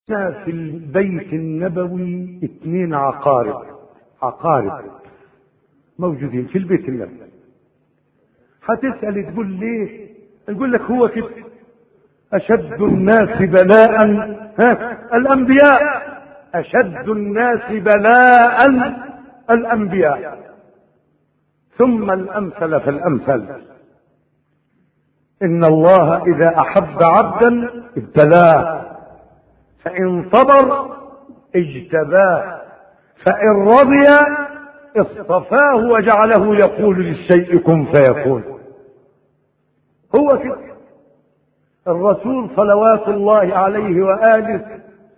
في البيت النبوي اثنين عقارب عقارب موجودين في البيت النبوي هتسأل تقول ليه يقول لك هو كده أشد الناس بلاء ها الأنبياء أشد الناس بلاء الأنبياء ثم الأمثل فالأمثل إن الله إذا أحب عبدا ابتلاه فإن صبر اجتباه فإن رضي اصطفاه وجعله يقول للشيء كن فيكون هو كده الرسول صلوات الله عليه وآله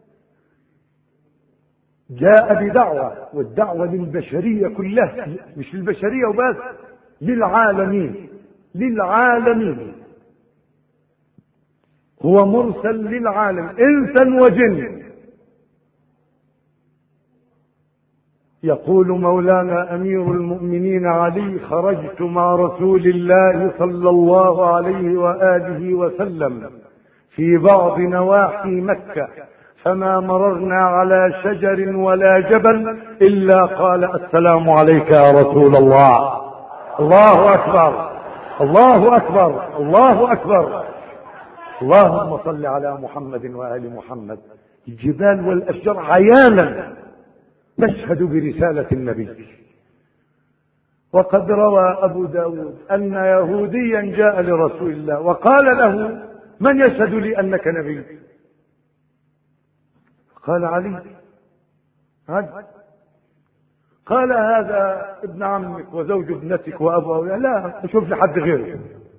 جاء بدعوة والدعوة للبشرية كلها مش للبشرية وبس للعالمين للعالمين هو مرسل للعالم انسا وجن يقول مولانا امير المؤمنين علي خرجت مع رسول الله صلى الله عليه واله وسلم في بعض نواحي مكه فما مررنا على شجر ولا جبل الا قال السلام عليك يا رسول الله الله اكبر الله اكبر الله اكبر اللهم صل على محمد وآل محمد الجبال والأشجار عيانا تشهد برسالة النبي وقد روى أبو داود أن يهوديا جاء لرسول الله وقال له من يشهد لي أنك نبي قال علي هذا قال هذا ابن عمك وزوج ابنتك وابو أولاد لا اشوف لي حد غيره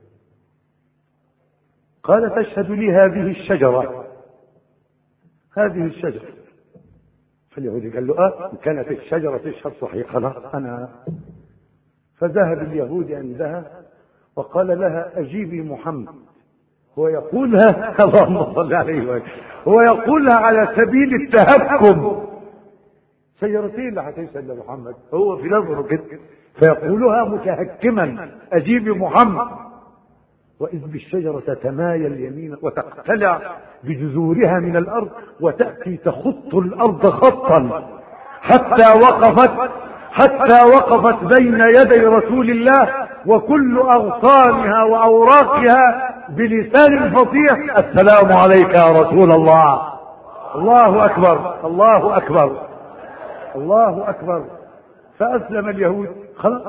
قال تشهد لي هذه الشجرة هذه الشجرة فاليهودي قال له اه إن كانت الشجرة تشهد صحيح خلاص أنا فذهب اليهودي عندها وقال لها أجيبي محمد هو يقولها اللهم صل عليه وسلم هو يقولها على سبيل التهكم شجرتين اللي هتشهد لمحمد هو في نظره كده فيقولها متهكما أجيبي محمد وإذ بالشجرة تتمايل يمينا وتقتلع بجذورها من الأرض وتأتي تخط الأرض خطا حتى وقفت حتى وقفت بين يدي رسول الله وكل أغصانها وأوراقها بلسان فصيح السلام عليك يا رسول الله الله أكبر الله أكبر الله أكبر فأسلم اليهود خلاص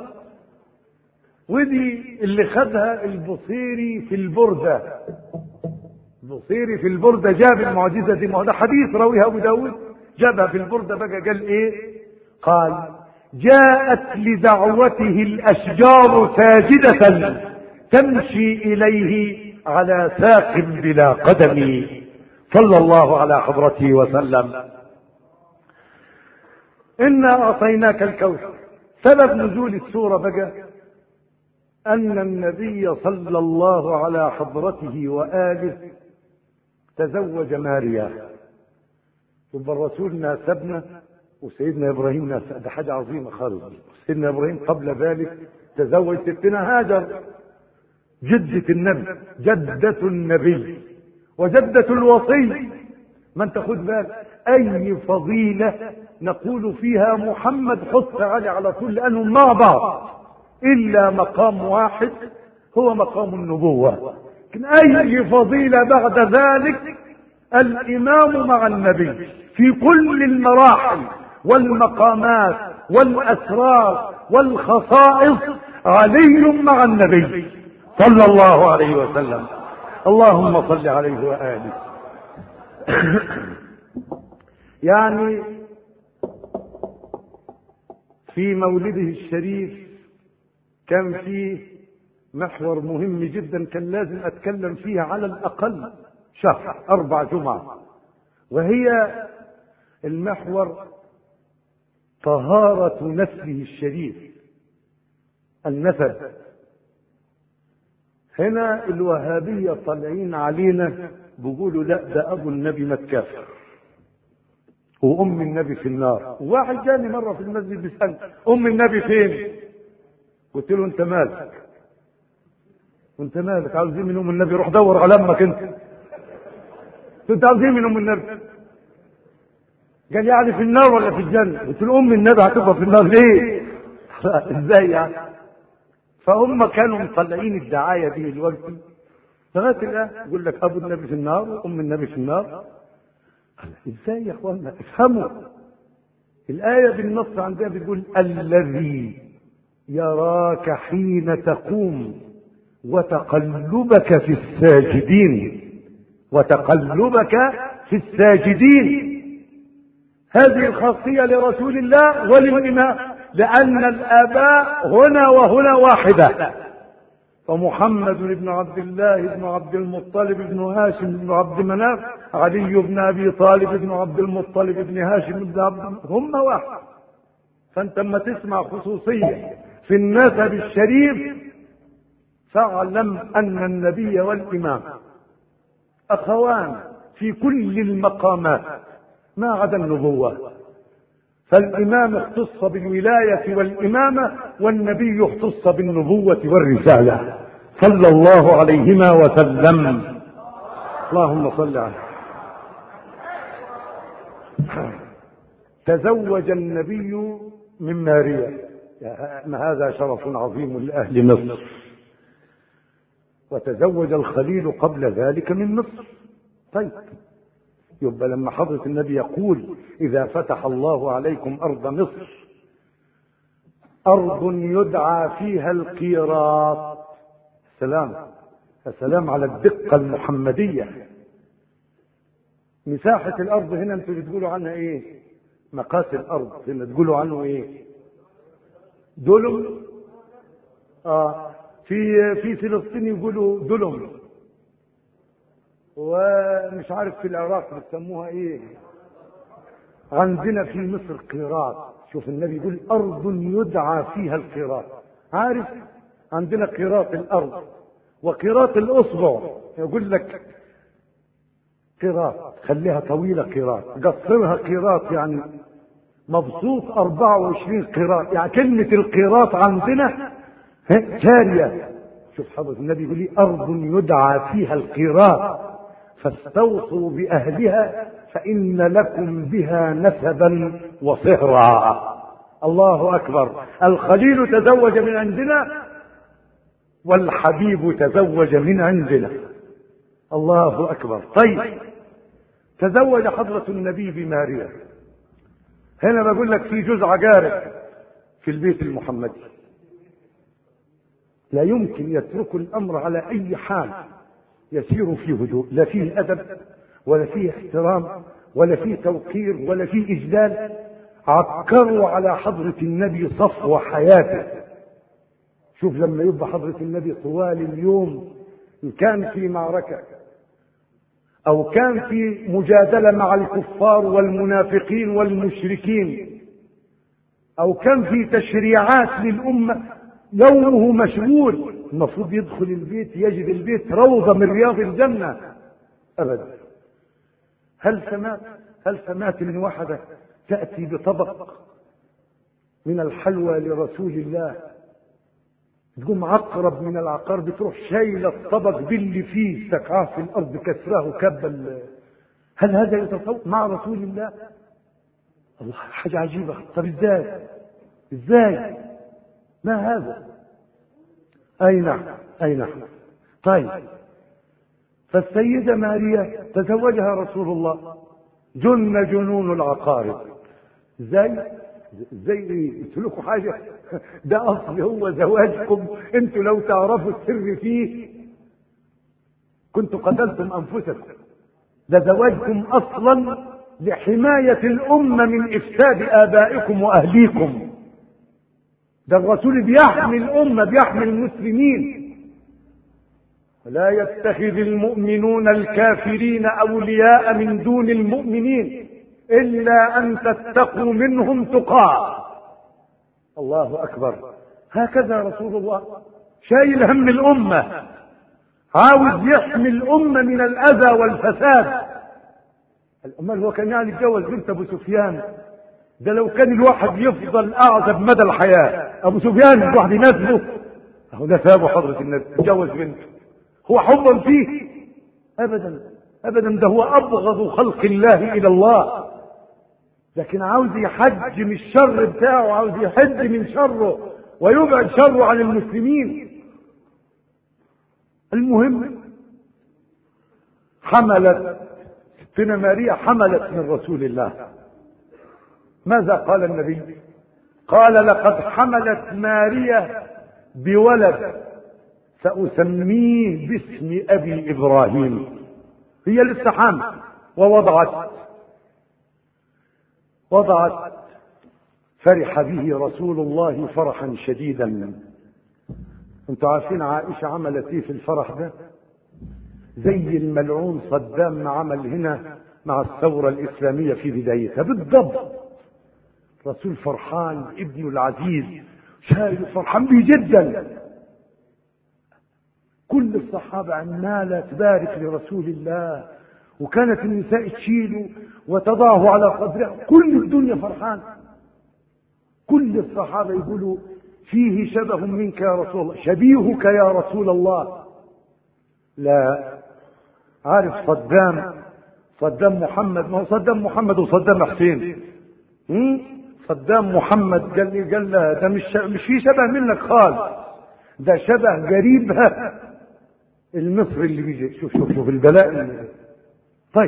ودي اللي خدها البصيري في البردة البصيري في البردة جاب المعجزة دي ما هو ده حديث رويها أبو داود جابها في البردة بقى قال إيه قال جاءت لدعوته الأشجار ساجدة تمشي إليه على ساق بلا قدم صلى الله على حضرته وسلم إنا أعطيناك الكوثر سبب نزول السورة بقى أن النبي صلى الله على حضرته وآله تزوج ماريا يبقى الرسول ناسبنا وسيدنا إبراهيم ناسب ده حاجة عظيمة خالص سيدنا إبراهيم قبل ذلك تزوج ستنا هاجر جدة النبي جدة النبي وجدة الوصي ما انت خد بالك أي فضيلة نقول فيها محمد حط علي على طول لأنهم مع بعض إلا مقام واحد هو مقام النبوة لكن أي فضيلة بعد ذلك الإمام مع النبي في كل المراحل والمقامات والأسرار والخصائص علي مع النبي صلى الله عليه وسلم اللهم صل عليه وآله يعني في مولده الشريف كان فيه محور مهم جدا كان لازم اتكلم فيها على الاقل شهر اربع جمعة وهي المحور طهارة نسله الشريف النسب هنا الوهابية طالعين علينا بيقولوا لا ده ابو النبي ما تكافر وام النبي في النار واحد جاني مره في المسجد بيسال ام النبي فين قلت له انت مالك وانت مالك عاوزين من ام النبي روح دور على امك انت انت عاوزين من ام النبي قال يعني في النار ولا في الجنة قلت له أم النبي هتبقى في النار ليه ازاي يعني فهم كانوا مطلعين الدعاية دي دلوقتي لغاية الآن يقول لك أبو النبي في النار وأم النبي في النار ازاي يا اخوانا افهموا الآية بالنص عندها بتقول الذي يراك حين تقوم وتقلبك في الساجدين وتقلبك في الساجدين هذه الخاصية لرسول الله وللإمام لأن الآباء هنا وهنا واحدة فمحمد بن عبد الله بن عبد المطلب بن هاشم بن عبد مناف علي بن ابي طالب بن عبد المطلب بن هاشم بن عبد هم واحد فانت اما تسمع خصوصيه في النسب الشريف فاعلم ان النبي والامام اخوان في كل المقامات ما عدا النبوه فالإمام اختص بالولاية والإمامة والنبي اختص بالنبوة والرسالة صلى الله عليهما وسلم اللهم صل عليه تزوج النبي من ماريا هذا شرف عظيم لأهل مصر وتزوج الخليل قبل ذلك من مصر طيب يبقى لما حضرة النبي يقول إذا فتح الله عليكم أرض مصر أرض يدعى فيها القيراط سلام السلام على الدقة المحمدية مساحة الأرض هنا أنتوا بتقولوا عنها إيه؟ مقاس الأرض هنا تقولوا عنه إيه؟ دلم آه في في فلسطين يقولوا دلم ومش عارف في العراق بيسموها ايه عندنا في مصر قيراط شوف النبي يقول ارض يدعى فيها القيراط عارف عندنا قيراط الارض وقيراط الاصبع يقول لك قيراط خليها طويله قيراط قصرها قيراط يعني مبسوط 24 قيراط يعني كلمه القيراط عندنا جاريه شوف حضرة النبي يقول لي أرض يدعى فيها القيراط فاستوصوا بأهلها فإن لكم بها نسبا وصهرا الله أكبر الخليل تزوج من عندنا والحبيب تزوج من عندنا الله أكبر طيب تزوج حضرة النبي بماريا هنا بقول لك في جزء عجارب في البيت المحمدي لا يمكن يترك الأمر على أي حال يسير في هدوء لا فيه أدب ولا فيه احترام ولا فيه توقير ولا فيه إجلال عكروا على حضرة النبي صفو حياته شوف لما يبقى حضرة النبي طوال اليوم إن كان في معركة أو كان في مجادلة مع الكفار والمنافقين والمشركين أو كان في تشريعات للأمة يومه مشغول المفروض يدخل البيت يجد البيت روضة من رياض الجنة أبدا هل سمعت هل سمعت من واحدة تأتي بطبق من الحلوى لرسول الله تقوم عقرب من العقار بتروح شايلة الطبق باللي فيه سقاه في الأرض كسراه كب هل هذا يتصور مع رسول الله الله حاجة عجيبة طب ازاي ازاي ما هذا أي نعم أي نعم طيب فالسيدة ماريا تزوجها رسول الله جن جنون العقارب زي زي قلت لكم حاجة ده أصل هو زواجكم انتوا لو تعرفوا السر فيه كنتوا قتلتم أنفسكم ده زواجكم أصلا لحماية الأمة من إفساد آبائكم وأهليكم ده الرسول بيحمي الأمة بيحمي المسلمين ولا يتخذ المؤمنون الكافرين أولياء من دون المؤمنين إلا أن تتقوا منهم تقاة الله أكبر هكذا رسول الله شايل هم الأمة عاوز يحمي الأمة من الأذى والفساد الأمة هو كان يعني يتجوز بنت أبو سفيان ده لو كان الواحد يفضل أعزب مدى الحياة أبو سفيان الواحد يناسبه أهو ده ثابه حضرة النبي تجوز بنته هو حبا فيه أبدا أبدا ده هو أبغض خلق الله إلى الله لكن عاوز يحج من الشر بتاعه عاوز يحج من شره ويبعد شره عن المسلمين المهم حملت ستنا ماريا حملت من رسول الله ماذا قال النبي قال لقد حملت ماريا بولد سأسميه باسم أبي إبراهيم هي لسه حامل ووضعت وضعت فرح به رسول الله فرحا شديدا انتوا عارفين عائشة عملت ايه في الفرح ده زي الملعون صدام ما عمل هنا مع الثورة الإسلامية في بدايتها بالضبط رسول فرحان ابنه العزيز شايف فرحان به جدا كل الصحابة عمالة تبارك لرسول الله وكانت النساء تشيله وتضعه على قدرها كل الدنيا فرحان كل الصحابة يقولوا فيه شبه منك يا رسول الله شبيهك يا رسول الله لا عارف صدام صدام محمد ما هو صدام محمد وصدام حسين صدام محمد قال لي قال له ده مش مش في شبه منك خالص ده شبه قريبها المصري اللي بيجي شوف شوف شوف البلاء اللي طيب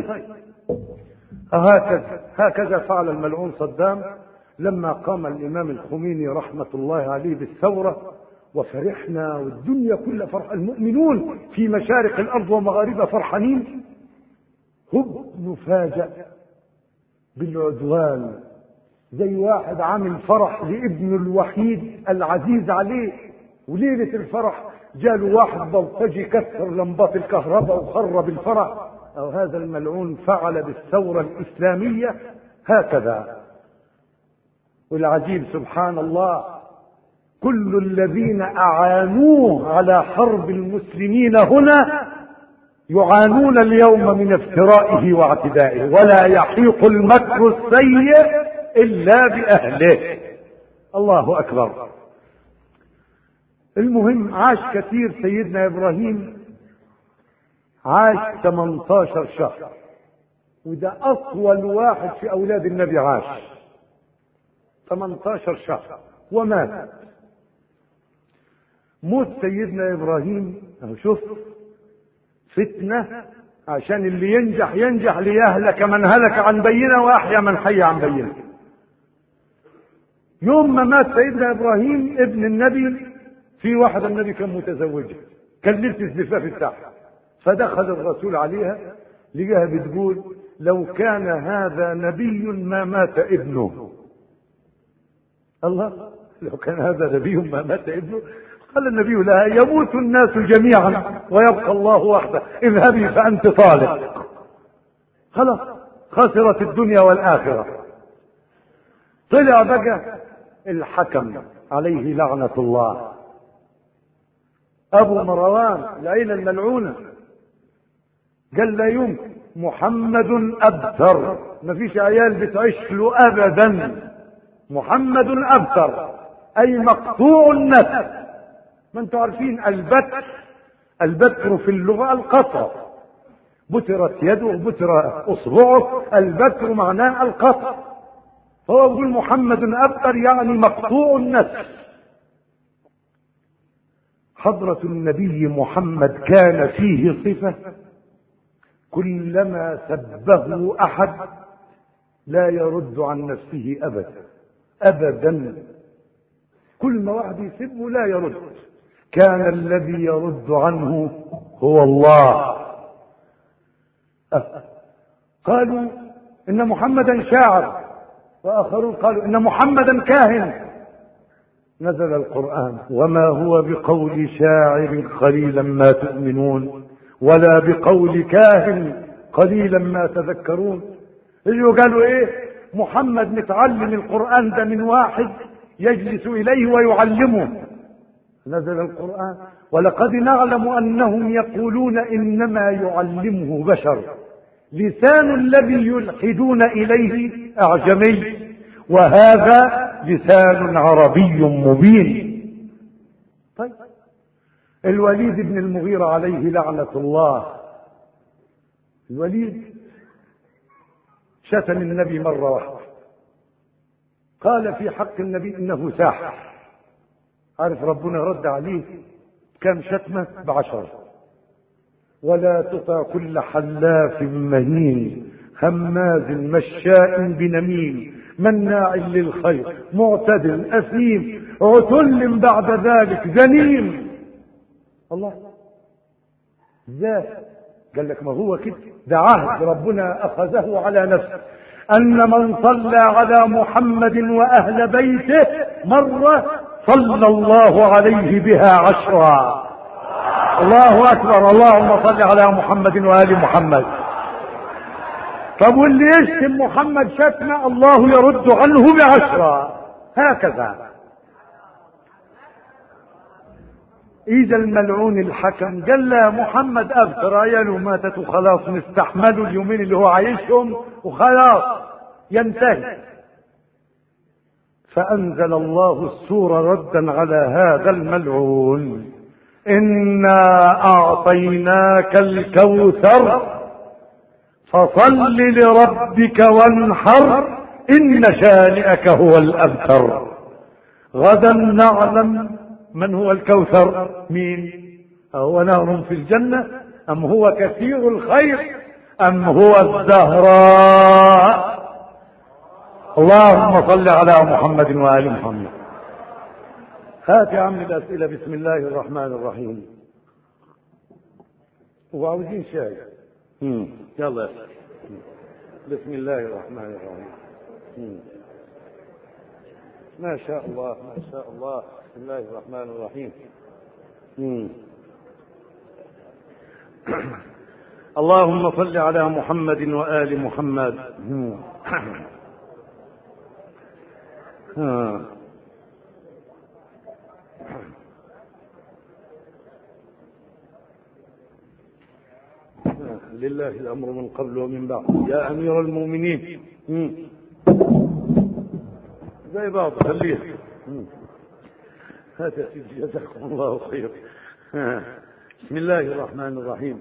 هكذا هكذا فعل الملعون صدام لما قام الامام الخميني رحمه الله عليه بالثوره وفرحنا والدنيا كلها فرح المؤمنون في مشارق الارض ومغاربها فرحانين هب نفاجأ بالعدوان زي واحد عامل فرح لابنه الوحيد العزيز عليه وليلة الفرح جاله واحد بلطجي كسر لمبات الكهرباء وخرب الفرح أو هذا الملعون فعل بالثورة الإسلامية هكذا والعجيب سبحان الله كل الذين أعانوه على حرب المسلمين هنا يعانون اليوم من افترائه واعتدائه ولا يحيق المكر السيء إلا بأهله الله أكبر المهم عاش كثير سيدنا إبراهيم عاش 18 شهر وده أطول واحد في أولاد النبي عاش 18 شهر ومات موت سيدنا إبراهيم أهو شوف فتنة عشان اللي ينجح ينجح ليهلك من هلك عن بينة وأحيا من حي عن بينة يوم ما مات سيدنا إبراهيم ابن النبي في واحد النبي كان متزوجة كان ليلة الزفاف بتاعها فدخل الرسول عليها لقاها بتقول لو كان هذا نبي ما مات ابنه الله لو كان هذا نبي ما مات ابنه قال النبي لها يموت الناس جميعا ويبقى الله وحده اذهبي فأنت طالق خلاص خسرت الدنيا والآخرة طلع بقى الحكم عليه لعنة الله أبو مروان العيلة الملعونة قال لا يمكن محمد أبتر ما فيش عيال بتعيش له أبدا محمد أبتر أي مقطوع النفس ما انتم عارفين البتر البتر في اللغة القطع بترت يده بتر اصبعه البتر معناه القطع هو يقول محمد ابتر يعني مقطوع النفس حضرة النبي محمد كان فيه صفة كلما سبه احد لا يرد عن نفسه ابدا ابدا كل ما واحد يسبه لا يرد كان الذي يرد عنه هو الله أه. قالوا ان محمدا شاعر واخرون قالوا ان محمدا كاهن نزل القران وما هو بقول شاعر قليلا ما تؤمنون ولا بقول كاهن قليلا ما تذكرون يجوا قالوا ايه محمد متعلم القران ده من واحد يجلس اليه ويعلمه نزل القرآن ولقد نعلم أنهم يقولون إنما يعلمه بشر لسان الذي يلحدون إليه أعجمي وهذا لسان عربي مبين طيب الوليد بن المغيرة عليه لعنة الله الوليد شتم النبي مرة واحدة قال في حق النبي انه ساحر عارف ربنا رد عليه كم شتمة بعشرة ولا تطع كل حلاف مهين هماز مشاء بنميم مناع للخير معتد أثيم عتل بعد ذلك ذنيم الله ازاي قال لك ما هو كده ده عهد ربنا أخذه على نفسه أن من صلى على محمد وأهل بيته مرة صلى الله عليه بها عشرا الله أكبر اللهم صل على محمد وآل محمد طب واللي يشتم محمد شتمة الله يرد عنه بعشرة هكذا إذا الملعون الحكم قال لا محمد أبتر عياله ماتت وخلاص نستحملوا اليومين اللي هو عايشهم وخلاص ينتهي فأنزل الله السورة ردا على هذا الملعون إنا أعطيناك الكوثر فصل لربك وانحر إن شانئك هو الأبتر غدا نعلم من هو الكوثر مين أهو نهر في الجنة أم هو كثير الخير أم هو الزهراء اللهم صل على محمد وآل محمد هات يا عم الأسئلة بسم الله الرحمن الرحيم وعاوزين شاي يلا بسم الله الرحمن الرحيم ما شاء الله ما شاء الله بسم الله الرحمن الرحيم اللهم صل على محمد وآل محمد لله الأمر من قبل ومن بعد يا أمير المؤمنين زي بعض خليها هذا جزاكم الله خير بسم الله الرحمن الرحيم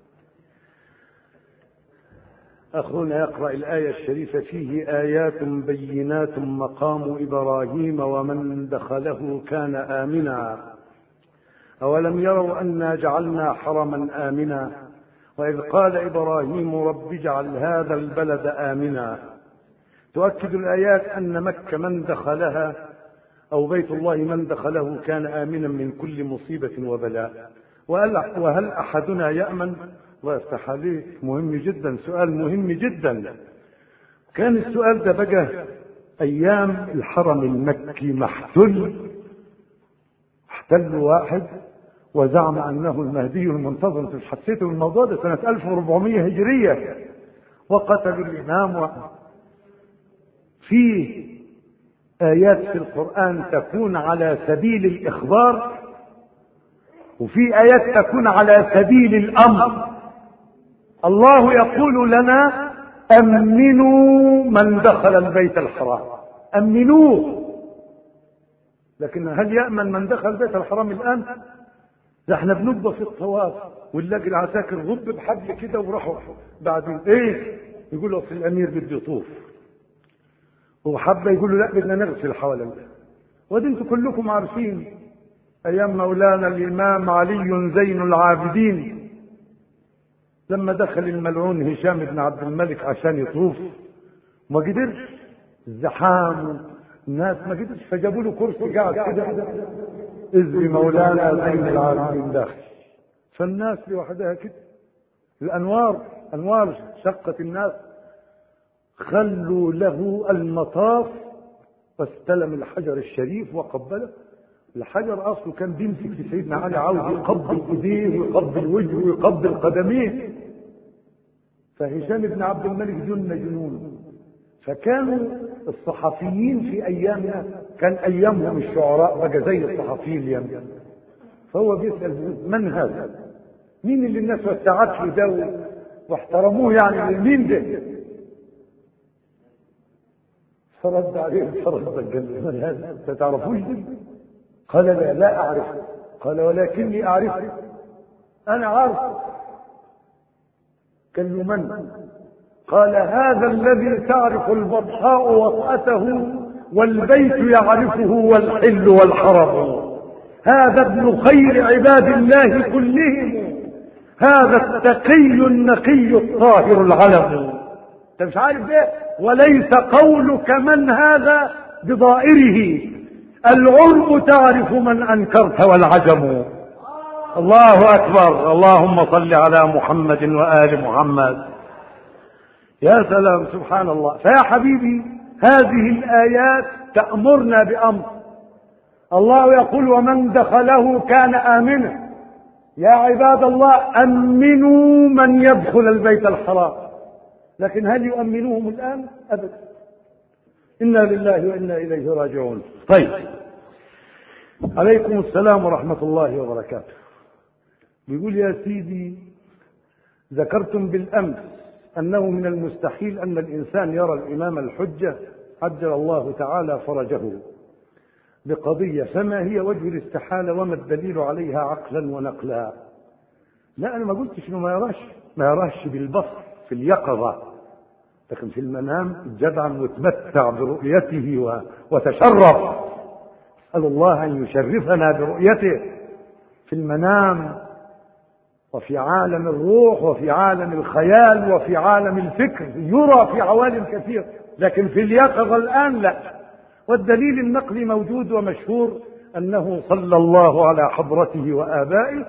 أخونا يقرأ الآية الشريفة فيه آيات بينات مقام إبراهيم ومن دخله كان آمنا أولم يروا أنا جعلنا حرما آمنا وإذ قال إبراهيم رب اجعل هذا البلد آمنا تؤكد الآيات أن مكة من دخلها أو بيت الله من دخله كان آمنا من كل مصيبة وبلاء وهل أحدنا يأمن الله يفتح عليك مهم جدا سؤال مهم جدا كان السؤال ده بقى أيام الحرم المكي محتل احتل واحد وزعم أنه المهدي المنتظر انتوا مش حسيتوا بالموضوع ده سنة 1400 هجرية وقتلوا الإمام و... فيه آيات في القرآن تكون على سبيل الإخبار وفي آيات تكون على سبيل الأمر الله يقول لنا أمنوا من دخل البيت الحرام أمنوه لكن هل يأمن من دخل البيت الحرام الآن؟ ده احنا بنبقى في الطواف ونلاقي العساكر غب بحبل كده وراحوا بعدين ايه؟ يقولوا اصل الامير بده يطوف وحبه يقولوا لا بدنا نغسل حوالين ودي انتم كلكم عارفين ايام مولانا الامام علي زين العابدين لما دخل الملعون هشام بن عبد الملك عشان يطوف ما قدرش الزحام الناس ما قدرش فجابوا له كرسي قاعد كده اذ مولانا زين العابدين داخل فالناس لوحدها كده الانوار انوار شقت الناس خلوا له المطاف واستلم الحجر الشريف وقبله الحجر اصله كان بيمسك في سيدنا علي عاوز يقبل ايديه ويقبل وجهه ويقبل قدميه فهشام بن عبد الملك جن جنون فكانوا الصحفيين في ايامنا كان ايامهم الشعراء بقى زي الصحفيين اليوم فهو بيسال من هذا؟ مين اللي الناس وسعت له ده واحترموه يعني مين ده؟ فرد عليه فرد قال من هذا؟ انت تعرفوش ده؟ قال لا لا اعرفه قال ولكني اعرفه انا عارفه قال له من؟ قال هذا الذي تعرف البطحاء وطأته والبيت يعرفه والحل والحرم هذا ابن خير عباد الله كلهم هذا التقي النقي الطاهر العلم انت مش عارف ايه وليس قولك من هذا بضائره العرب تعرف من انكرت والعجم الله اكبر اللهم صل على محمد وال محمد يا سلام سبحان الله فيا حبيبي هذه الايات تامرنا بامر الله يقول ومن دخله كان امنا يا عباد الله امنوا من يدخل البيت الحرام لكن هل يؤمنوهم الان ابدا انا لله وانا اليه راجعون طيب عليكم السلام ورحمه الله وبركاته بيقول يا سيدي ذكرتم بالامس انه من المستحيل ان الانسان يرى الامام الحجه عجل الله تعالى فرجه بقضية فما هي وجه الاستحالة وما الدليل عليها عقلا ونقلا لا أنا ما قلتش إنه ما يراش ما يراش بالبصر في اليقظة لكن في المنام جدعا وتمتع برؤيته وتشرف أسأل الله أن يشرفنا برؤيته في المنام وفي عالم الروح وفي عالم الخيال وفي عالم الفكر يرى في عوالم كثيرة لكن في اليقظة الآن لا والدليل النقلي موجود ومشهور أنه صلى الله على حضرته وآبائه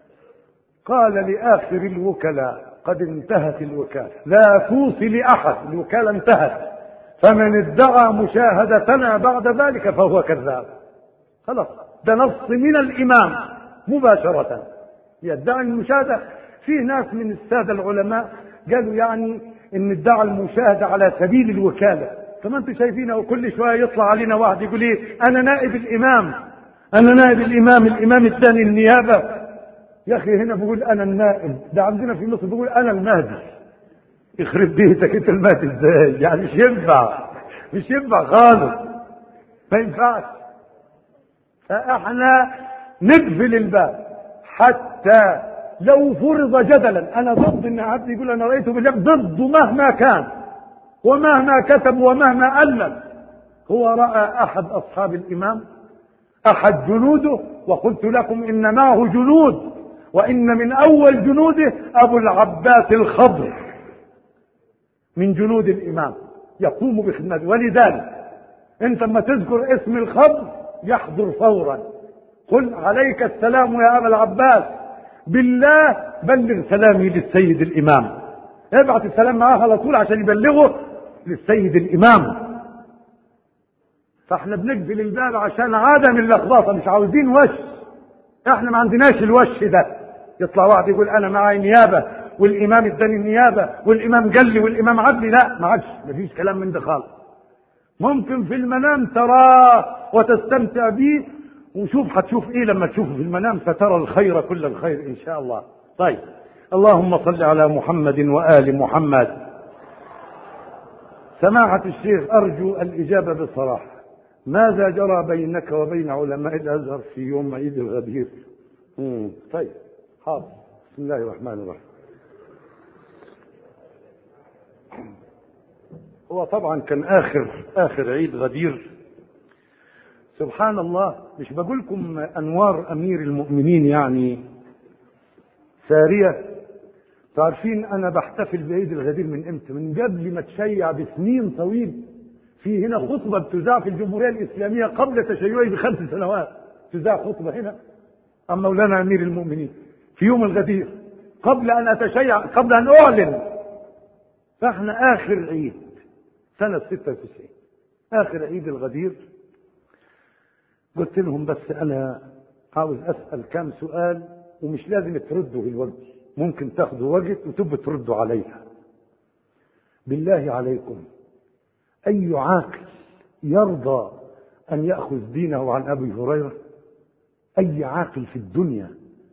قال لآخر الوكلاء قد انتهت الوكالة لا توصي لأحد الوكالة انتهت فمن ادعى مشاهدتنا بعد ذلك فهو كذاب خلاص ده نص من الإمام مباشرة يدعي المشاهدة فيه ناس من السادة العلماء قالوا يعني ان ادعى المشاهدة على سبيل الوكالة كما انتم شايفين وكل شوية يطلع علينا واحد يقول ايه انا نائب الامام انا نائب الامام الامام الثاني النيابة يا اخي هنا بقول انا النائب ده عندنا في مصر بقول انا المهدي يخرب بيتك انت المهدي ازاي يعني مش ينفع مش ينفع خالص ما ينفعش فاحنا نقفل الباب حتى لو فرض جدلا انا ضد ان عبد يقول انا رايته بالله ضده مهما كان ومهما كتب ومهما الف هو راى احد اصحاب الامام احد جنوده وقلت لكم ان معه جنود وان من اول جنوده ابو العباس الخضر من جنود الامام يقوم بخدمته ولذلك انت لما تذكر اسم الخضر يحضر فورا قل عليك السلام يا ابا العباس بالله بلغ سلامي للسيد الامام ابعت السلام معاه على طول عشان يبلغه للسيد الامام فاحنا بنقفل الباب عشان عدم اللخبطه مش عاوزين وش احنا ما عندناش الوش ده يطلع واحد يقول انا معاي نيابه والامام اداني النيابه والامام قال لي والامام عدلي لا ما عادش مفيش كلام من ده خالص ممكن في المنام تراه وتستمتع به وشوف هتشوف ايه لما تشوفه في المنام سترى الخير كل الخير ان شاء الله طيب اللهم صل على محمد وال محمد سماحة الشيخ أرجو الإجابة بصراحة ماذا جرى بينك وبين علماء الأزهر في يوم عيد الغدير مم. طيب حاضر بسم الله الرحمن الرحيم هو طبعا كان آخر آخر عيد غدير سبحان الله مش بقول لكم انوار امير المؤمنين يعني ساريه تعرفين انا بحتفل بعيد الغدير من امتى من قبل ما تشيع بسنين طويل في هنا خطبه بتذاع في الجمهوريه الاسلاميه قبل تشيعه بخمس سنوات تذاع خطبه هنا ام مولانا امير المؤمنين في يوم الغدير قبل ان اتشيع قبل ان اعلن فاحنا اخر عيد سنه 96 اخر عيد الغدير قلت لهم بس انا عاوز اسال كم سؤال ومش لازم تردوا في الوقت ممكن تاخذوا وقت وتبقوا تردوا عليها بالله عليكم اي عاقل يرضى ان ياخذ دينه عن ابي هريره اي عاقل في الدنيا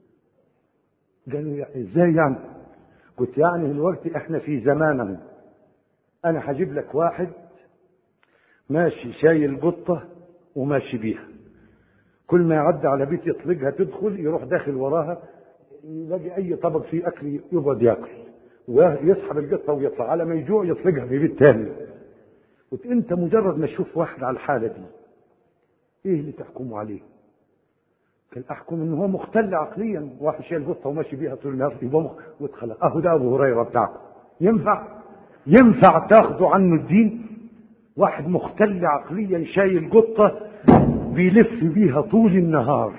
قالوا ازاي يعني قلت يعني الوقت احنا في زمانه انا هجيب لك واحد ماشي شايل قطه وماشي بيها كل ما يعدي على بيت يطلقها تدخل يروح داخل وراها يلاقي اي طبق فيه اكل يقعد ياكل ويسحب القطه ويطلع على ما يجوع يطلقها في بيت تاني قلت انت مجرد ما تشوف واحد على الحالة دي ايه اللي تحكموا عليه كان احكم ان هو مختل عقليا واحد شايل قطه وماشي بيها طول النهار يبقى مخ واتخلى اهو ده ابو هريره بتاعكم ينفع ينفع تاخدوا عنه الدين واحد مختل عقليا شايل قطه بيلف بيها طول النهار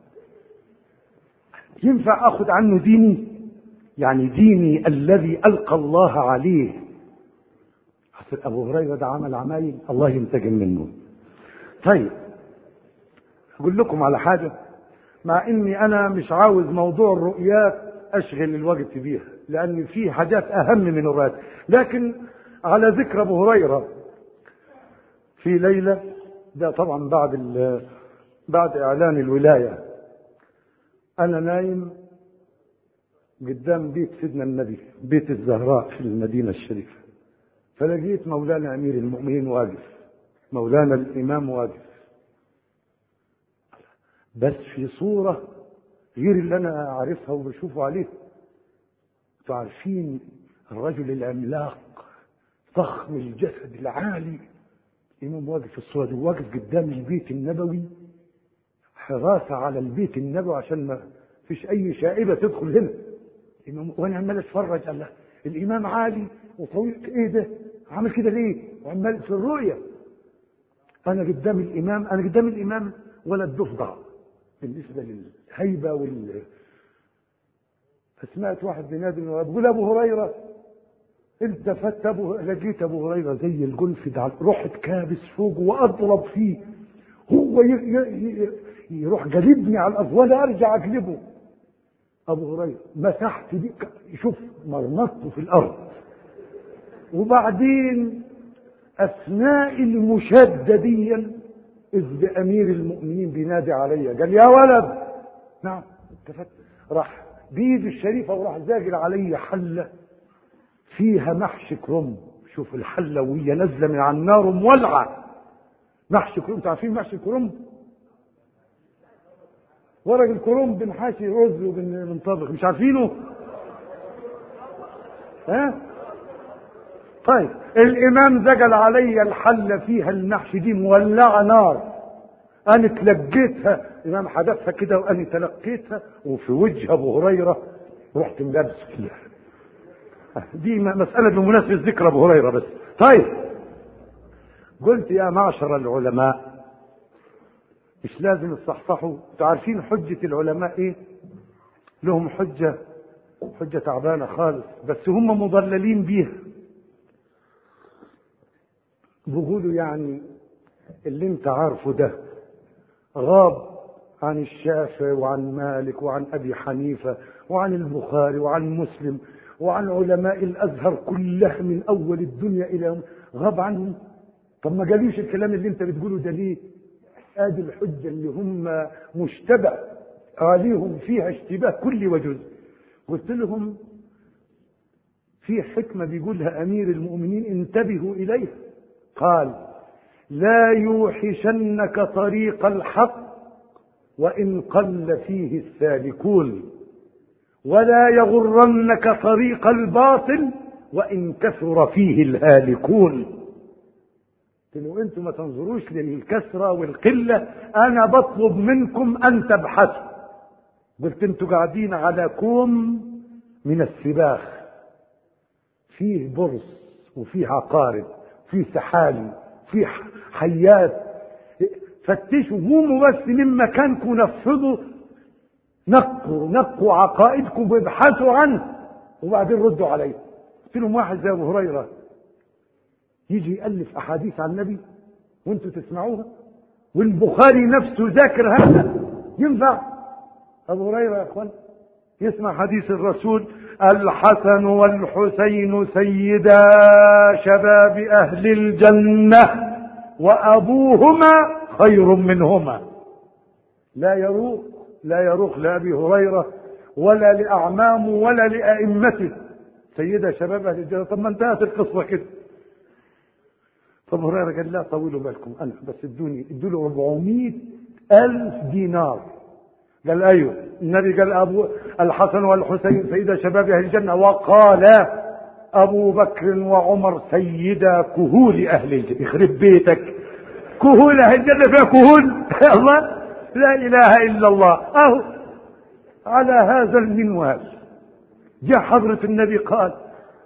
ينفع اخد عنه ديني يعني ديني الذي القى الله عليه حسن ابو هريره ده عمل عمايل الله ينتقم منه طيب اقول لكم على حاجه مع اني انا مش عاوز موضوع الرؤيات اشغل الوقت بيها لان في حاجات اهم من الرؤيات لكن على ذكر ابو هريره في ليله ده طبعا بعد بعد اعلان الولايه انا نايم قدام بيت سيدنا النبي بيت الزهراء في المدينه الشريفه فلقيت مولانا امير المؤمنين واقف مولانا الامام واقف بس في صورة غير اللي أنا أعرفها وبشوفه عليه انتوا عارفين الرجل العملاق ضخم الجسد العالي الإمام واقف في الصورة دي واقف قدام البيت النبوي حراسة على البيت النبوي عشان ما فيش أي شائبة تدخل هنا الإمام وأنا عمال أتفرج على الإمام عالي وطويل إيه ده؟ عامل كده ليه؟ وعمال في الرؤية أنا قدام الإمام أنا قدام الإمام ولا الضفدع بالنسبة للهيبة وال فسمعت واحد بينادي بقول أبو هريرة التفت أبو لقيت أبو هريرة زي الجلف ده رحت كابس فوق وأضرب فيه هو ي... ي... يروح جلبني على الأرض ولا أرجع أجلبه أبو هريرة مسحت دي شوف مرمطته في الأرض وبعدين أثناء المشادة دي إذ بأمير المؤمنين بينادي عليا قال يا ولد نعم التفت راح بيده الشريفة وراح زاجل علي حلة فيها محشي كرنب شوف الحلة وهي نازلة من على النار مولعة محشي كرنب انتوا عارفين محشي كرنب ورق الكرنب بنحاشي رز وبنطبخ مش عارفينه ها طيب الامام زجل علي الحله فيها المحشي دي مولعه نار انا تلقيتها الامام حدثها كده وانا تلقيتها وفي وجه ابو هريره رحت ملابس فيها دي مساله بمناسبه ذكر ابو هريره بس طيب قلت يا معشر العلماء مش لازم تصحصحوا انتوا عارفين حجه العلماء ايه لهم حجه حجه تعبانه خالص بس هم مضللين بيها بيقولوا يعني اللي انت عارفه ده غاب عن الشافعي وعن مالك وعن ابي حنيفه وعن البخاري وعن مسلم وعن علماء الازهر كلها من اول الدنيا الى يوم غاب عنهم طب ما قالوش الكلام اللي انت بتقوله ده ليه؟ ادي الحجه اللي هم مشتبه عليهم فيها اشتباه كل وجزء قلت لهم في حكمه بيقولها امير المؤمنين انتبهوا اليها قال لا يوحشنك طريق الحق وان قل فيه السالكون ولا يغرنك طريق الباطل وان كثر فيه الهالكون قلت انتم ما تنظروش للكثره والقله انا بطلب منكم ان تبحثوا قلت انتوا قاعدين على كوم من السباخ فيه برص وفيه عقارب في سحالي في حيات فتشوا قوموا بس من مكانكم نفذوا نقوا نقوا عقائدكم وابحثوا عنه وبعدين ردوا عليه قلت لهم واحد زي ابو هريره يجي يالف احاديث عن النبي وانتوا تسمعوها والبخاري نفسه ذاكر هذا ينفع ابو هريره يا اخوان يسمع حديث الرسول الحسن والحسين سيدا شباب اهل الجنه وابوهما خير منهما لا يروق لا يروق لابي هريره ولا لاعمامه ولا لائمته سيدا شباب اهل الجنه طب ما انتهت القصه كده طب هريره قال لا طولوا بالكم انا بس ادوني ادوا له 400 الف دينار قال ايوه النبي قال ابو الحسن والحسين سيدا شباب اهل الجنه وقال أبو بكر وعمر سيدا كهول أهل الجنة يخرب بيتك كهول أهل الجنة فيها كهول الله لا إله إلا الله أهو على هذا المنوال جاء حضرة النبي قال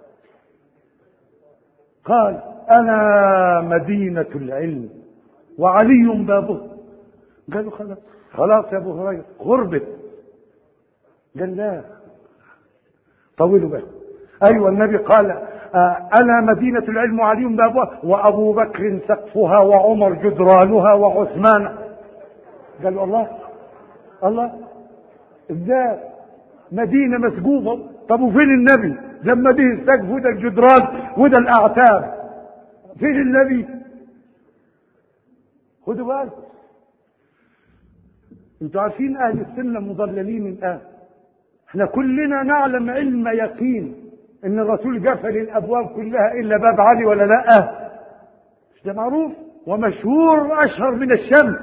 قال أنا مدينة العلم وعلي بابه قالوا خلاص خلاص يا أبو هريرة غربت قال لا طولوا بقى أيوة النبي قال آه أنا مدينة العلم وعلي بابها وأبو بكر سقفها وعمر جدرانها وعثمان قالوا الله الله ازاي مدينة مسقوفة طب وفين النبي لما دي السقف وده الجدران وده الأعتاب فين النبي خدوا بالكم انتوا عارفين اهل السنه مضللين الان احنا كلنا نعلم علم يقين ان الرسول قفل الابواب كلها الا باب علي ولا لا مش ده معروف ومشهور اشهر من الشمس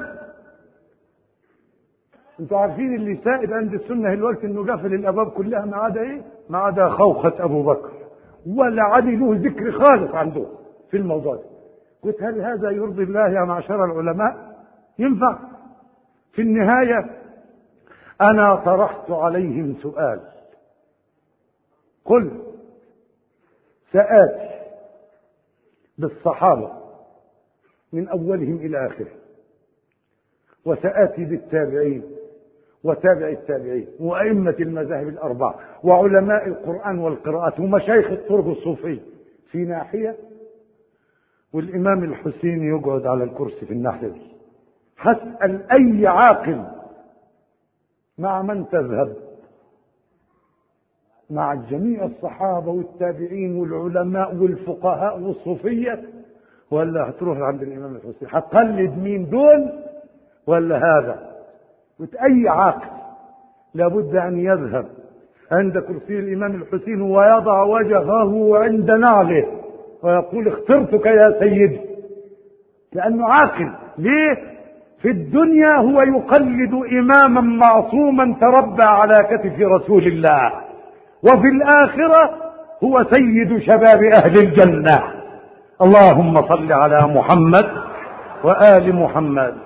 انتوا عارفين اللي سائد عند السنه الوقت انه قفل الابواب كلها ما عدا ايه ما عدا خوخه ابو بكر ولا علي له ذكر خالص عنده في الموضوع ده قلت هل هذا يرضي الله يا معشر العلماء ينفع في النهايه انا طرحت عليهم سؤال قل سآتي بالصحابة من أولهم إلى آخره وسآتي بالتابعين وتابع التابعين وأئمة المذاهب الأربعة وعلماء القرآن والقراءات ومشايخ الطرق الصوفية في ناحية والإمام الحسيني يقعد على الكرسي في الناحية دي هسأل أي عاقل مع من تذهب مع جميع الصحابة والتابعين والعلماء والفقهاء والصوفية ولا هتروح عند الإمام الحسين هتقلد مين دول ولا هذا أي عاقل لابد أن يذهب عند كرسي الإمام الحسين ويضع وجهه عند نعله ويقول اخترتك يا سيدي لأنه عاقل ليه في الدنيا هو يقلد إماما معصوما تربى على كتف رسول الله وفي الآخرة هو سيد شباب أهل الجنة اللهم صل على محمد وآل محمد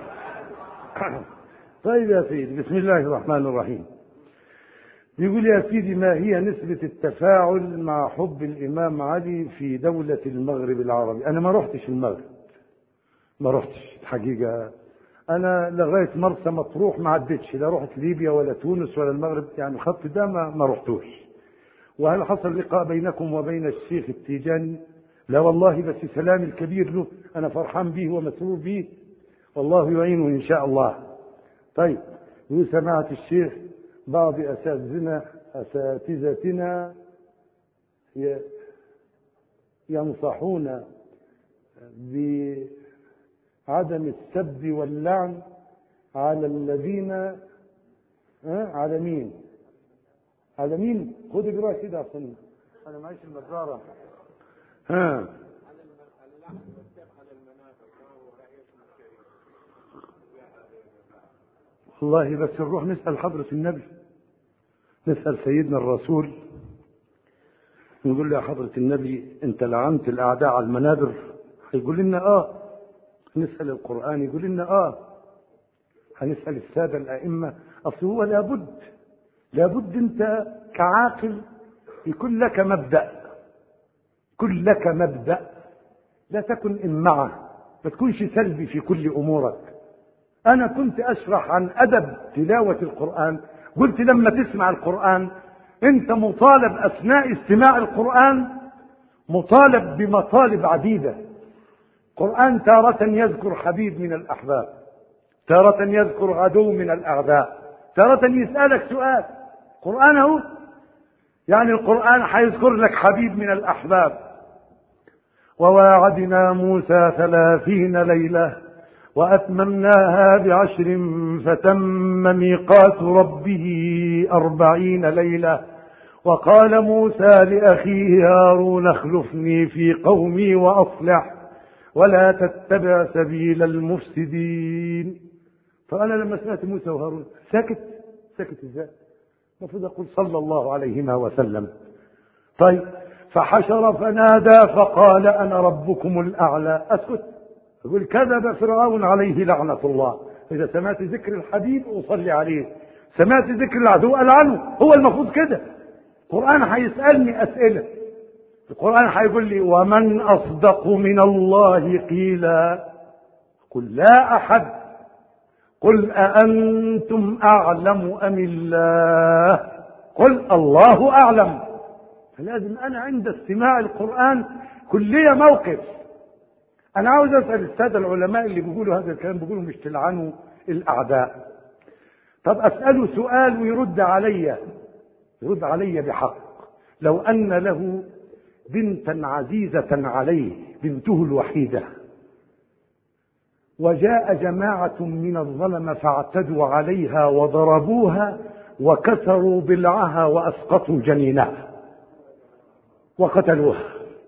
طيب يا سيدي بسم الله الرحمن الرحيم يقول يا سيدي ما هي نسبة التفاعل مع حب الإمام علي في دولة المغرب العربي أنا ما رحتش المغرب ما رحتش الحقيقة أنا لغاية مرسى مطروح ما عدتش لا رحت ليبيا ولا تونس ولا المغرب يعني الخط ده ما, ما رحتوش وهل حصل لقاء بينكم وبين الشيخ التيجاني لا والله بس سلام الكبير له أنا فرحان به ومسرور به والله يعينه إن شاء الله طيب وسمعت الشيخ بعض أساتذتنا أساتذتنا ينصحون بعدم السب واللعن على الذين على مين؟ على مين؟ خد اقرا كده عشان انا معيش النظاره ها والله بس نروح نسأل حضرة النبي نسأل سيدنا الرسول نقول له يا حضرة النبي أنت لعنت الأعداء على المنابر هيقول لنا آه نسأل القرآن يقول لنا آه هنسأل السادة الأئمة أصل هو لابد لابد أنت كعاقل يكون لك مبدأ يكون لك مبدأ لا تكن إمعة ما تكونش سلبي في كل أمورك أنا كنت أشرح عن أدب تلاوة القرآن قلت لما تسمع القرآن أنت مطالب أثناء استماع القرآن مطالب بمطالب عديدة القرآن تارة يذكر حبيب من الأحباب تارة يذكر عدو من الأعداء تارة يسألك سؤال قرآنه يعني القرآن حيذكر لك حبيب من الأحباب وواعدنا موسى ثلاثين ليلة وأتممناها بعشر فتم ميقات ربه أربعين ليلة وقال موسى لأخيه هارون اخلفني في قومي وأصلح ولا تتبع سبيل المفسدين فأنا لما سمعت موسى وهارون سكت سكت ازاي المفروض أقول صلى الله عليهما وسلم طيب فحشر فنادى فقال أنا ربكم الأعلى أسكت يقول كذب فرعون عليه لعنة الله إذا سمعت ذكر الحبيب أصلي عليه سمعت ذكر العدو ألعنه هو المفروض كده القرآن هيسألني أسئلة القرآن هيقول لي ومن أصدق من الله قيلا قل لا أحد قل أأنتم أعلم أم الله قل الله أعلم فلازم أنا عند استماع القرآن كلية موقف أنا عاوز أسأل السادة العلماء اللي بيقولوا هذا الكلام بيقولوا مش تلعنوا الأعداء طب أسأله سؤال ويرد علي يرد علي بحق لو أن له بنتا عزيزة عليه بنته الوحيدة وجاء جماعة من الظلم فاعتدوا عليها وضربوها وكسروا ضلعها وأسقطوا جنينها وقتلوها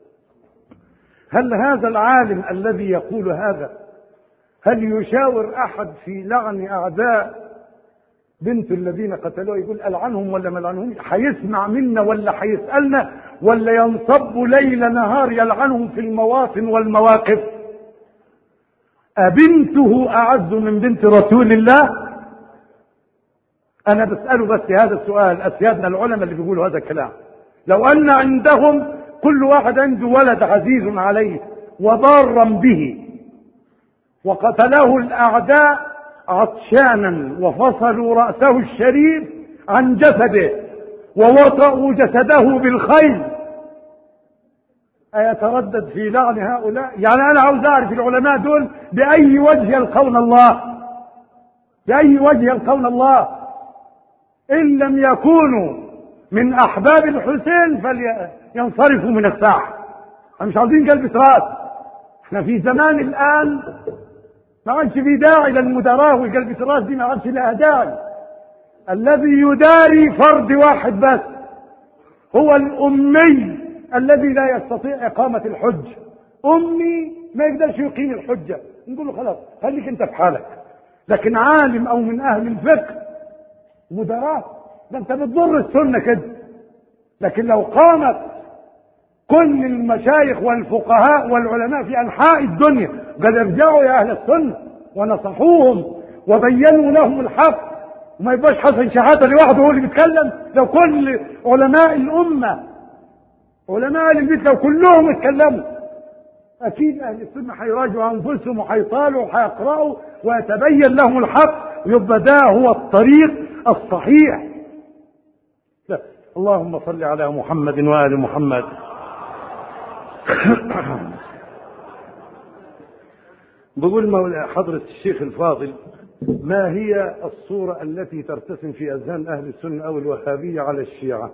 هل هذا العالم الذي يقول هذا هل يشاور أحد في لعن أعداء بنت الذين قتلوها يقول ألعنهم ولا ما ألعنهم هيسمع منا ولا هيسألنا ولا ينصب ليل نهار يلعنهم في المواطن والمواقف أبنته أعز من بنت رسول الله أنا بسأله بس هذا السؤال أسيادنا العلماء اللي بيقولوا هذا الكلام لو أن عندهم كل واحد عنده ولد عزيز عليه وضارا به وقتله الأعداء عطشانا وفصلوا رأسه الشريف عن جسده ووطأوا جسده بالخيل أيتردد في لعن هؤلاء يعني أنا عاوز أعرف العلماء دول بأي وجه يلقون الله بأي وجه يلقون الله إن لم يكونوا من أحباب الحسين فلينصرفوا من الساحة مش عاوزين قلب راس احنا في زمان الآن ما عادش في داعي للمداراة والقلب راس دي ما عادش لها داعي الذي يداري فرد واحد بس هو الأمي الذي لا يستطيع إقامة الحج أمي ما يقدرش يقيم الحجة نقول له خلاص خليك أنت في حالك لكن عالم أو من أهل الفقه مدراء ده أنت بتضر السنة كده لكن لو قامت كل المشايخ والفقهاء والعلماء في أنحاء الدنيا قد ارجعوا يا أهل السنة ونصحوهم وبينوا لهم الحق وما يبقاش حسن شحاته لوحده هو اللي بيتكلم لو كل علماء الامه علماء البيت لو كلهم اتكلموا اكيد اهل السنه هيراجعوا انفسهم وهيطالعوا وهيقراوا ويتبين لهم الحق ويبقى ده هو الطريق الصحيح لا. اللهم صل على محمد وال محمد بقول مولى حضرة الشيخ الفاضل ما هي الصورة التي ترتسم في أذهان أهل السنة أو الوهابية على الشيعة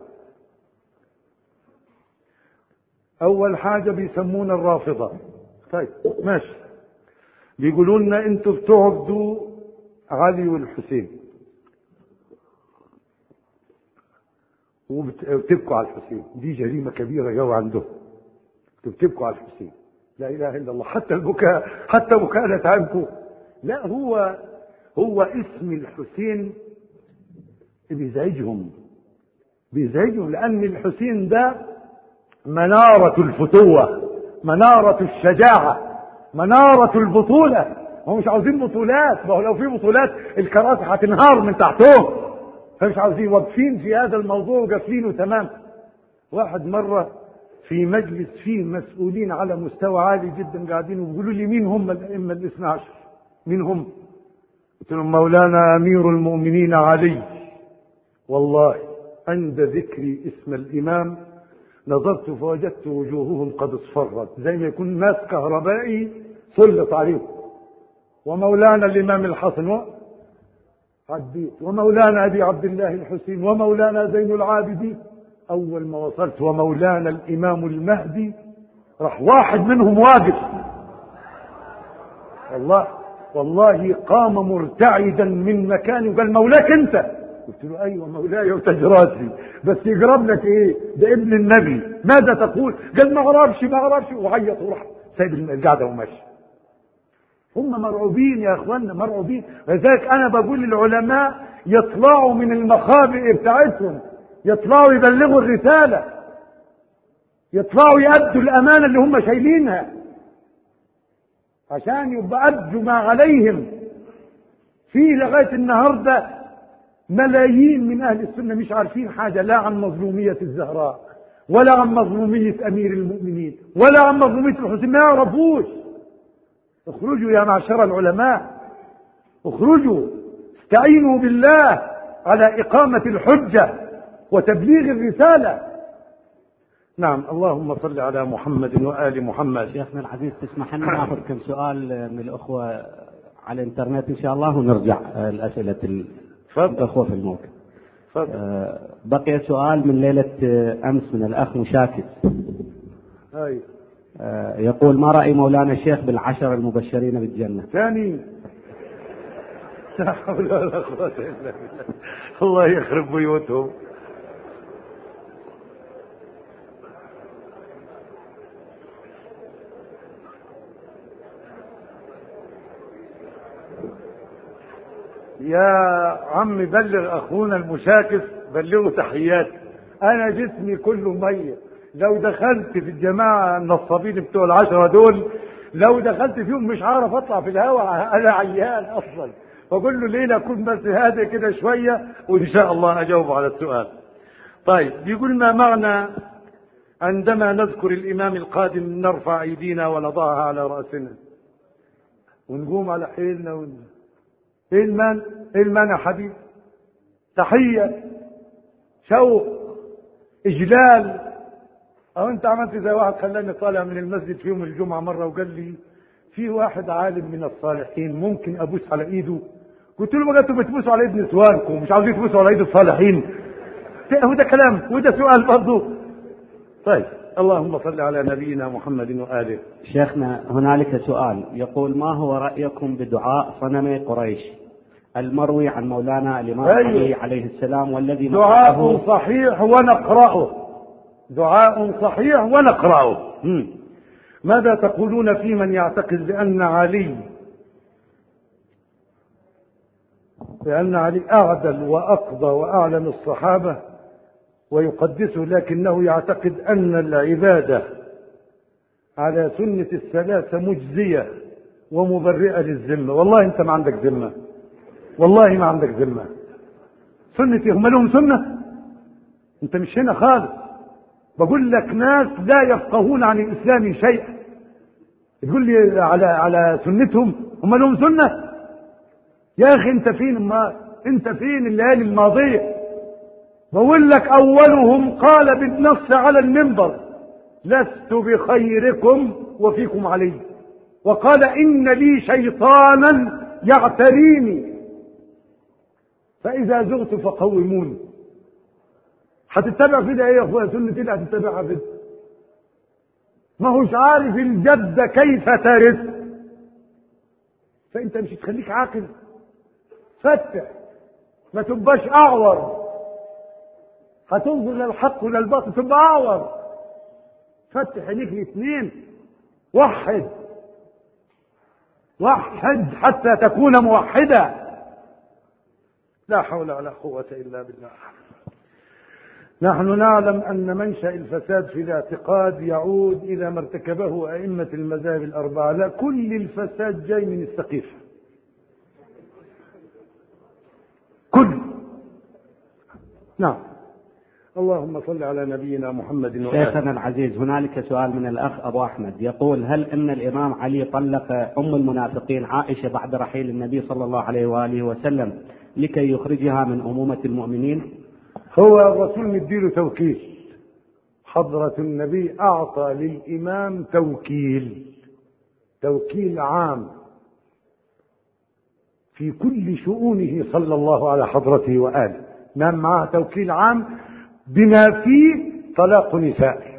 أول حاجة بيسمونا الرافضة طيب ماشي بيقولوا لنا أنتوا بتعبدوا علي والحسين وبتبكوا على الحسين دي جريمة كبيرة جو عندهم بتبكوا على الحسين لا إله إلا الله حتى البكاء حتى بكاء تعبكوا لا هو هو اسم الحسين بيزعجهم بيزعجهم لأن الحسين ده منارة الفتوة منارة الشجاعة منارة البطولة هم مش عاوزين بطولات ما هو لو في بطولات الكراسي هتنهار من تحتهم فمش عاوزين واقفين في هذا الموضوع وقافلينه تمام واحد مرة في مجلس فيه مسؤولين على مستوى عالي جدا قاعدين وبيقولوا لي مين هم الأئمة الاثنى عشر مين هم قلت لهم مولانا أمير المؤمنين علي والله عند ذكر اسم الإمام نظرت فوجدت وجوههم قد اصفرت زي ما يكون ناس كهربائي سلط عليهم ومولانا الإمام الحسن عديت ومولانا أبي عبد الله الحسين ومولانا زين العابدين أول ما وصلت ومولانا الإمام المهدي راح واحد منهم واقف والله والله قام مرتعدا من مكانه وقال مولاك انت قلت له ايوه مولاي وتاج راسي بس يقرب لك ايه ده ابن النبي ماذا تقول قال ما اعرفش ما اعرفش وعيط وراح سايب القعده وماشي هم مرعوبين يا اخوانا مرعوبين لذلك انا بقول للعلماء يطلعوا من المخابئ بتاعتهم يطلعوا يبلغوا الرساله يطلعوا يأدوا الأمانة اللي هم شايلينها عشان يبقى أدوا ما عليهم في لغاية النهاردة ملايين من أهل السنة مش عارفين حاجة لا عن مظلومية الزهراء ولا عن مظلومية أمير المؤمنين ولا عن مظلومية الحسين ما يعرفوش اخرجوا يا معشر العلماء اخرجوا استعينوا بالله على إقامة الحجة وتبليغ الرسالة نعم اللهم صل على محمد وآل محمد شيخنا العزيز تسمح لنا ناخذ كم سؤال من الأخوة على الإنترنت إن شاء الله ونرجع الأسئلة الأخوة في الموقع آه بقي سؤال من ليلة أمس من الأخ مشاكس أي. آه يقول ما رأي مولانا الشيخ بالعشر المبشرين بالجنة ثاني لا حول ولا قوة إلا بالله الله يخرب بيوتهم يا عم بلغ اخونا المشاكس بلغه تحياتي انا جسمي كله ميه لو دخلت في الجماعه النصابين بتوع العشره دول لو دخلت فيهم مش هعرف اطلع في الهواء انا عيان اصلا فقول له ليه اكون بس هادي كده شويه وان شاء الله اجاوب على السؤال طيب بيقول ما معنى عندما نذكر الامام القادم نرفع ايدينا ونضعها على راسنا ونقوم على حيلنا ون... ايه المانع ايه المانع يا حبيبي تحيه شوق اجلال او انت عملت زي واحد خلاني طالع من المسجد في يوم الجمعه مره وقال لي في واحد عالم من الصالحين ممكن ابوس على ايده قلت له ما انتوا بتبوسوا على ايد نسوانكم مش عاوزين تبوسوا على ايد الصالحين هو ده كلام وده سؤال برضه طيب اللهم صل على نبينا محمد واله شيخنا هنالك سؤال يقول ما هو رايكم بدعاء صنم قريش المروي عن مولانا الامام أيوه. علي عليه السلام والذي دعاء نقرأه صحيح ونقرأه دعاء صحيح ونقرأه مم. ماذا تقولون في من يعتقد بأن علي بأن علي أعدل وأقضى وأعلم الصحابة ويقدسه لكنه يعتقد أن العبادة على سنة الثلاثة مجزية ومبرئة للذمة والله أنت ما عندك ذمة والله ما عندك ذمة سنة هم لهم سنة أنت مش هنا خالص بقول لك ناس لا يفقهون عن الإسلام شيئا تقول لي على على سنتهم هم لهم سنة يا أخي أنت فين ما أنت فين الليالي الماضية بقول لك أولهم قال بالنص على المنبر لست بخيركم وفيكم علي وقال إن لي شيطانا يعتريني فإذا زغت فقوموني هتتبع في ده ايه يا اخويا سنة ايه اللي هتتبعها في ده ما هوش عارف الجد كيف ترث فانت مش تخليك عاقل فتح ما تبقاش اعور هتنظر للحق وللباطل تبقى اعور فتح عينيك الاثنين وحد وحد حتى تكون موحدا لا حول ولا قوة إلا بالله نحن نعلم أن منشأ الفساد في الاعتقاد يعود إلى ما ارتكبه أئمة المذاهب الأربعة لا كل الفساد جاي من السقيفة كل نعم اللهم صل على نبينا محمد وآله شيخنا العزيز هنالك سؤال من الأخ أبو أحمد يقول هل أن الإمام علي طلق أم المنافقين عائشة بعد رحيل النبي صلى الله عليه وآله وسلم لكي يخرجها من أمومة المؤمنين هو الرسول مديله توكيل حضرة النبي أعطى للإمام توكيل توكيل عام في كل شؤونه صلى الله على حضرته وآله نعم معه توكيل عام بما فيه طلاق نساء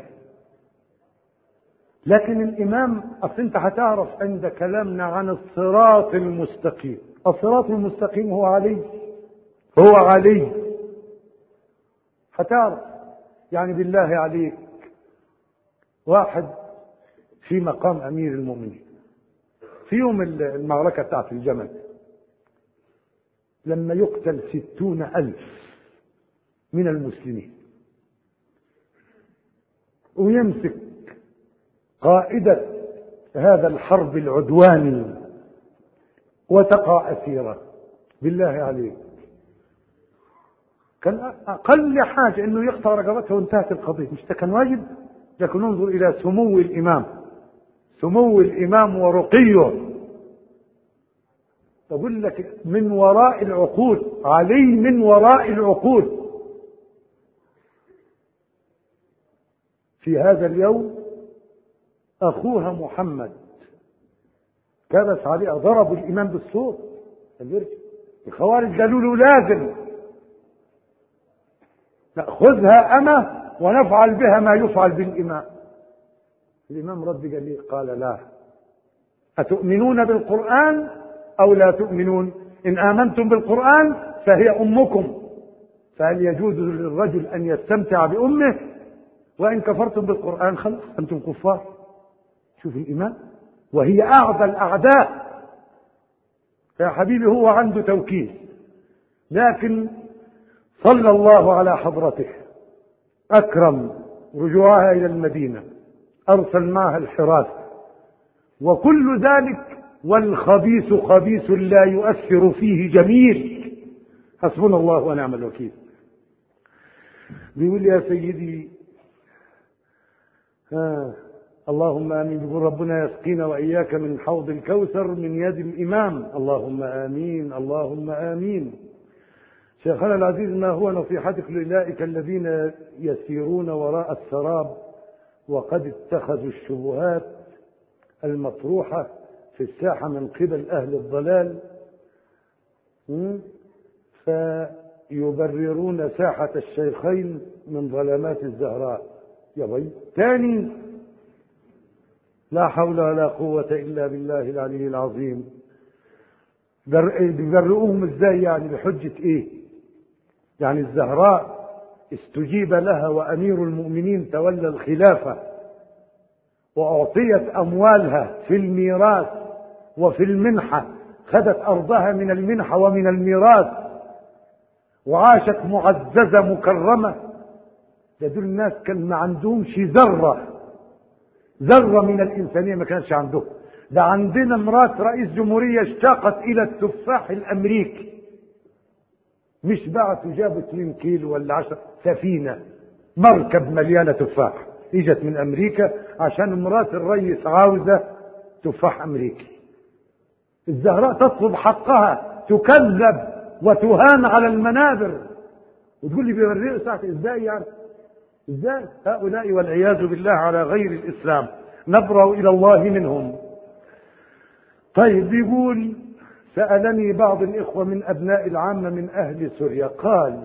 لكن الإمام أصل أنت هتعرف عند كلامنا عن الصراط المستقيم الصراط المستقيم هو علي هو علي هتعرف يعني بالله عليك واحد في مقام أمير المؤمنين في يوم المعركة بتاعت الجمل لما يقتل ستون ألف من المسلمين ويمسك قائدة هذا الحرب العدواني وتقع أسيرة بالله عليك كان أقل حاجة أنه يقطع رقبته وانتهت القضية مش كان واجب لكن انظر إلى سمو الإمام سمو الإمام ورقيه أقول لك من وراء العقول علي من وراء العقول في هذا اليوم أخوها محمد كبس عليها ضربوا الإمام بالصوت الخوارج قالوا له لازم نأخذها أمة ونفعل بها ما يفعل بالإمام الإمام رد قال لي قال لا أتؤمنون بالقرآن أو لا تؤمنون إن آمنتم بالقرآن فهي أمكم فهل يجوز للرجل أن يستمتع بأمه وإن كفرتم بالقرآن خلاص أنتم كفار شوف الإيمان وهي أعدى الأعداء يا حبيبي هو عنده توكيل لكن صلى الله على حضرته أكرم رجوعها إلى المدينة أرسل معها الحراس وكل ذلك والخبيث خبيث لا يؤثر فيه جميل حسبنا الله ونعم الوكيل بيقول يا سيدي ها اللهم امين يقول ربنا يسقينا واياك من حوض الكوثر من يد الامام اللهم امين اللهم امين شيخنا العزيز ما هو نصيحتك لاولئك الذين يسيرون وراء السراب وقد اتخذوا الشبهات المطروحه في الساحه من قبل اهل الضلال فيبررون ساحه الشيخين من ظلمات الزهراء يا بي ثاني لا حول ولا قوة إلا بالله العلي العظيم بيبرئوهم ازاي يعني بحجة ايه يعني الزهراء استجيب لها وأمير المؤمنين تولى الخلافة وأعطيت أموالها في الميراث وفي المنحة خدت أرضها من المنحة ومن الميراث وعاشت معززة مكرمة ده دول الناس كان ما عندهمش ذرة ذرة من الإنسانية ما كانش عندهم ده عندنا مرات رئيس جمهورية اشتاقت إلى التفاح الأمريكي مش بعتوا جابوا 2 كيلو ولا 10 سفينة مركب مليانة تفاح اجت من أمريكا عشان مرات الرئيس عاوزة تفاح أمريكي الزهراء تطلب حقها تكذب وتهان على المنابر وتقول لي بيوريه ساعة ازاي يعني ازاي هؤلاء والعياذ بالله على غير الاسلام نبرأ الى الله منهم طيب بيقول سألني بعض الإخوة من أبناء العامة من أهل سوريا قال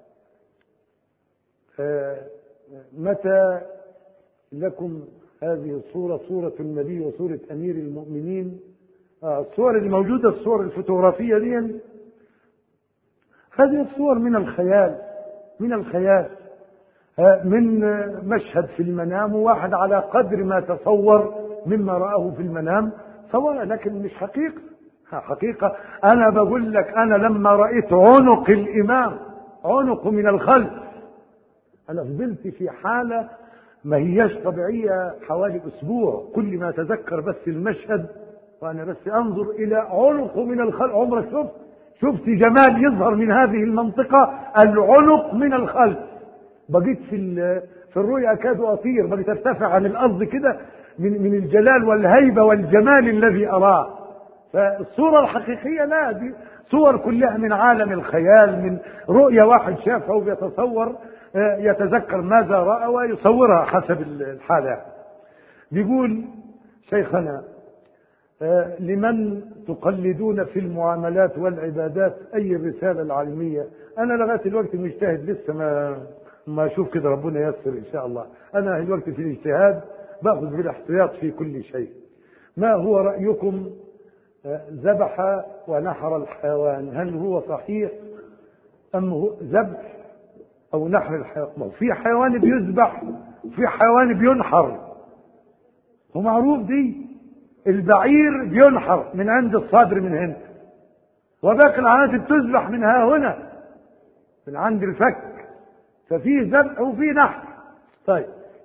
آه متى لكم هذه الصورة صورة النبي وصورة أمير المؤمنين آه الصور الموجودة الصور الفوتوغرافية دي هذه الصور من الخيال من الخيال من مشهد في المنام وواحد على قدر ما تصور مما رآه في المنام صور لكن مش حقيقة حقيقة أنا بقول لك أنا لما رأيت عنق الإمام عنق من الخلف أنا فضلت في حالة ما هياش طبيعية حوالي أسبوع كل ما أتذكر بس المشهد وأنا بس أنظر إلى عنق من الخلف عمرك شفت شفت جمال يظهر من هذه المنطقة العنق من الخلف بقيت في في الرؤيا اكاد اطير بقيت ارتفع عن الارض كده من من الجلال والهيبه والجمال الذي اراه فالصوره الحقيقيه لا دي صور كلها من عالم الخيال من رؤيا واحد شافها وبيتصور يتذكر ماذا راى ويصورها حسب الحاله بيقول شيخنا لمن تقلدون في المعاملات والعبادات اي الرساله العلميه انا لغايه الوقت مجتهد لسه ما ما اشوف كده ربنا ييسر ان شاء الله انا الوقت في الاجتهاد باخذ بالاحتياط في كل شيء ما هو رايكم ذبح ونحر الحيوان هل هو صحيح ام هو ذبح او نحر الحيوان في حيوان بيذبح وفي حيوان بينحر ومعروف دي البعير بينحر من عند الصدر من هنا وباقي الحيوانات بتذبح من ها هنا من عند الفك ففي ذبح وفي نحر طيب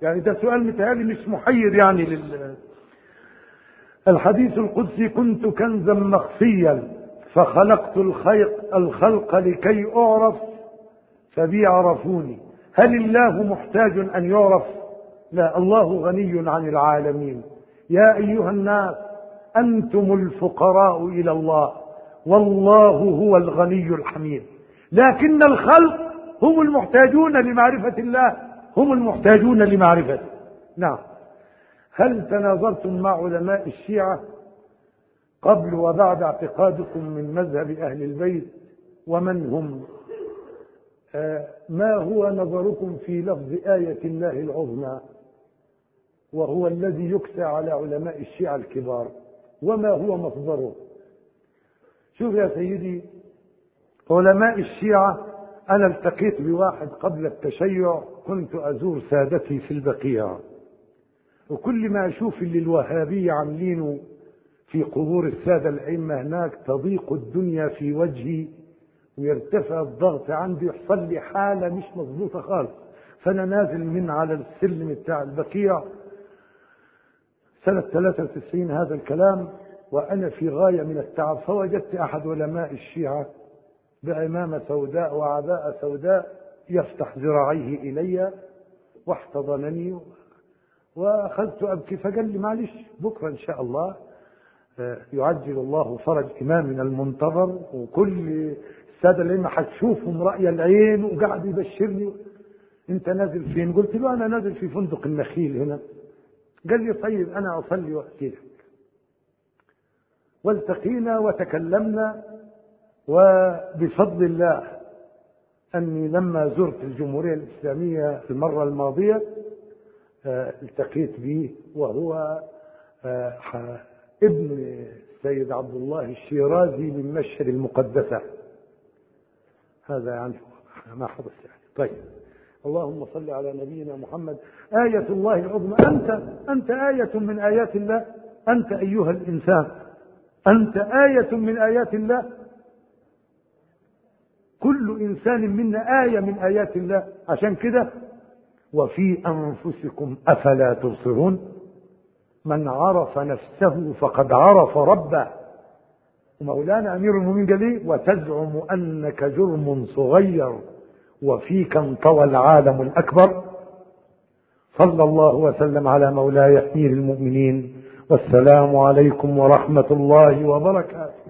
يعني ده سؤال متهيألي مش محير يعني لل الحديث القدسي كنت كنزا مخفيا فخلقت الخلق, الخلق لكي أعرف فبي عرفوني هل الله محتاج أن يعرف لا الله غني عن العالمين يا أيها الناس أنتم الفقراء إلى الله والله هو الغني الحميد لكن الخلق هم المحتاجون لمعرفة الله هم المحتاجون لمعرفته نعم هل تناظرتم مع علماء الشيعة قبل وبعد اعتقادكم من مذهب أهل البيت ومن هم آه ما هو نظركم في لفظ آية الله العظمى وهو الذي يكسى على علماء الشيعة الكبار وما هو مصدره شوف يا سيدي علماء الشيعة أنا التقيت بواحد قبل التشيع كنت أزور سادتي في البقيع وكل ما أشوف اللي الوهابية عاملينه في قبور السادة الأئمة هناك تضيق الدنيا في وجهي ويرتفع الضغط عندي يحصل لي حالة مش مظبوطة خالص فأنا نازل من على السلم بتاع البقيع سنة 93 هذا الكلام وأنا في غاية من التعب فوجدت أحد علماء الشيعة بعمامة سوداء وعباءة سوداء يفتح ذراعيه إلي واحتضنني وأخذت أبكي فقال لي معلش بكرة إن شاء الله يعجل الله فرج إمامنا المنتظر وكل السادة اللي هتشوفهم رأي العين وقاعد يبشرني أنت نازل فين؟ قلت له أنا نازل في فندق النخيل هنا قال لي طيب أنا أصلي وأتي لك والتقينا وتكلمنا وبفضل الله أني لما زرت الجمهورية الإسلامية المرة الماضية التقيت به وهو ابن السيد عبد الله الشيرازي من مشهد المقدسة هذا يعني ما حدث يعني طيب اللهم صل على نبينا محمد آية الله العظمى أنت أنت آية من آيات الله أنت أيها الإنسان أنت آية من آيات الله كل إنسان منا آية من آيات الله عشان كده وفي أنفسكم أفلا تبصرون من عرف نفسه فقد عرف ربه ومولانا أمير المؤمنين قال إيه وتزعم أنك جرم صغير وفيك انطوى العالم الأكبر صلى الله وسلم على مولاي أمير المؤمنين والسلام عليكم ورحمة الله وبركاته